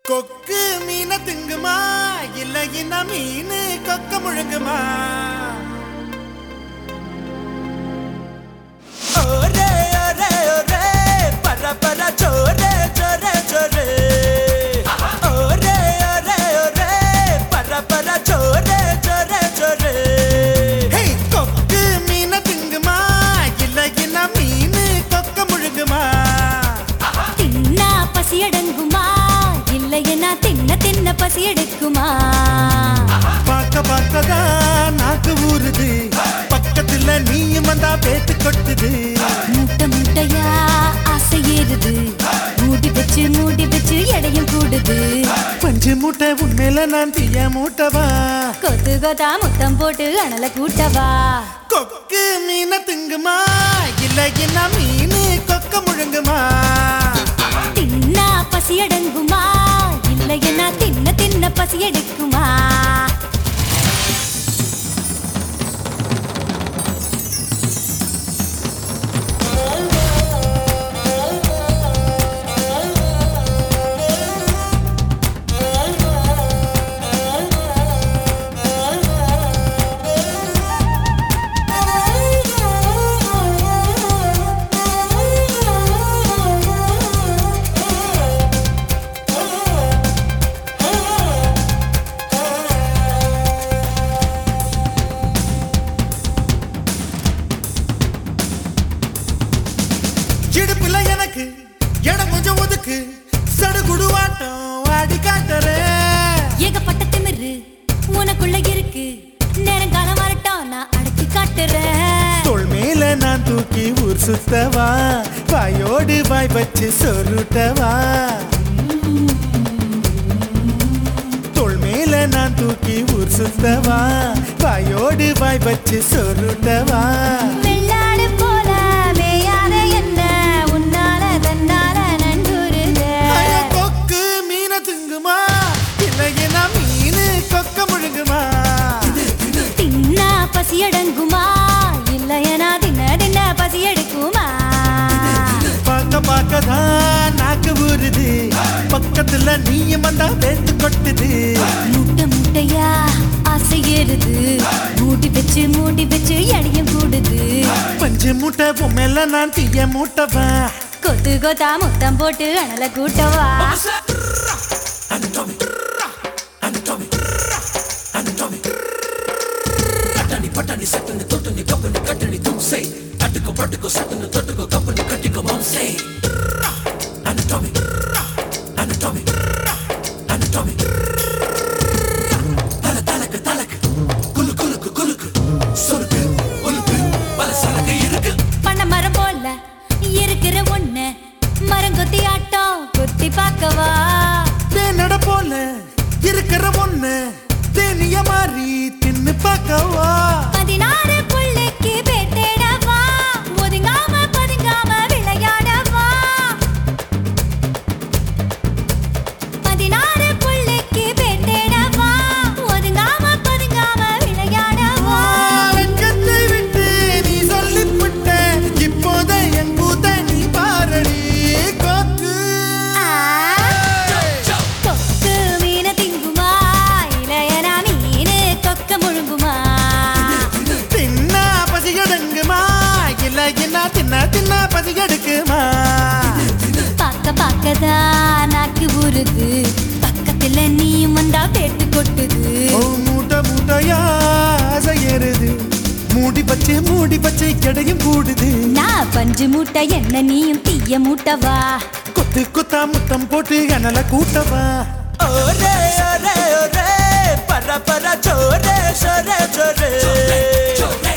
கொக்கு மீன திங்குமா இல்லைன்னா மீன் கொக்க முழுங்குமா ஒரே ஒரே ஒரே பர பர சோரே சோரே சோரே ஒரே ஒரே ஒரே பர பர சோரே சோரே சோரே கொக்கு மீன திங்குமா இல்லைன்னா மீன் கொக்க முழுங்குமா தின்னா பசி அடங்குமா இல்லையனா தின்ன தின்ன பசி எடுக்குமா பார்க்க பார்க்கதான் நாக்கு ஊறுது பக்கத்துல நீயும் வந்தா பேத்து கொட்டுது மூட்டை மூட்டையா ஆசை ஏறுது மூடி வச்சு மூடி வச்சு எடையும் கூடுது பஞ்சு மூட்டை உண்மையில நான் தீய மூட்டவா கொத்து கொத்தா முத்தம் போட்டு அனல கூட்டவா கொக்கு மீன திங்குமா இல்ல என்ன மீன் கொக்க முழுங்குமா தின்னா பசி அடங்குமா இல்லையனா தின்ன தின்ன பசி எடுக்குமா இடுப்புல எனக்கு இடம் கொஞ்சம் ஒதுக்கு சடுகுடுவாட்டம் ஆடி காட்டுறேன் ஏகப்பட்ட திமிரு உனக்குள்ள இருக்கு நேரங்காலம் வரட்டும் நான் அடக்கி காட்டுறேன் தோள் மேல நான் தூக்கி ஊர் சுத்தவா வாயோடு வாய் வச்சு சொருட்டவா தோள் மேல நான் தூக்கி ஊர் சுத்தவா வாயோடு வாய் வச்சு சொருட்டவா வெள்ளாடு போல மேயாத என்ன உன்னால தன்னால நண்டுருங்க ஐயோ, கொக்கு மீன திங்குமா இல்லையா மீன் கொக்க முழுங்குமா தின்னா பசி அடங்குமா இல்லையனா தின்ன தின்ன பசி எடுக்குமா பார்க்க பார்க்கதான் நாக்கு ஊறுது பக்கத்துல நீயும் வந்தா வேத்து கொட்டுது முட்டை முட்டையா ஆசை ஏறுது மூடி வச்சு மூடி வச்சு எடையும் கூடுது பஞ்சு மூட்டை பொம்மையில நான் தீய மூட்டவா கொத்து கொத்தா முத்தம் போட்டு அனல கூட்டவா பண்ண மரம் போல இருக்கிற ஒண்ணு மரம் கொத்தி ஆட்டம் கொத்தி பார்க்கவா தேனட போல இருக்கிற ஒண்ணு தேனிய மாறி தின்னு பார்க்கவா பதினாறு புள்ளைக்கு பேட்டேடவா ஒதுங்காம பதுங்காம விளையாடவா பதினாறு புள்ளைக்கு பேட்டேடவா ஒதுங்காம பதுங்காம விளையாடவா வெட்கத்தை விட்டு நீ சொல்லிவிட்ட இப்போத என் கூத்த நீ பாரடி கொக்கு கொக்கு மீன திங்குமா இளையனா மீனு கொக்க முழுங்குமா தின்னா பசிகடங்குமா இல்ல என்ன தின்ன தின்ன பசிகெடுக்குமா பார்க்க பார்க்கதா நாக்கு ஊறுது பக்கத்துல நீயும் வந்தா பேட்டு கொட்டுது ஓ மூட்டை மூட்டையா ஆசை ஏறுது மூடி பச்சை மூடி பச்சை எடையும் கூடுது நான் பஞ்சு மூட்டை என்ன நீயும் தீய மூட்டவா கொத்து கொத்தா முத்தம் போட்டு அனல கூட்டவா ஒரே ஒரே ஒரே பர பர சோரே சோரே சோரே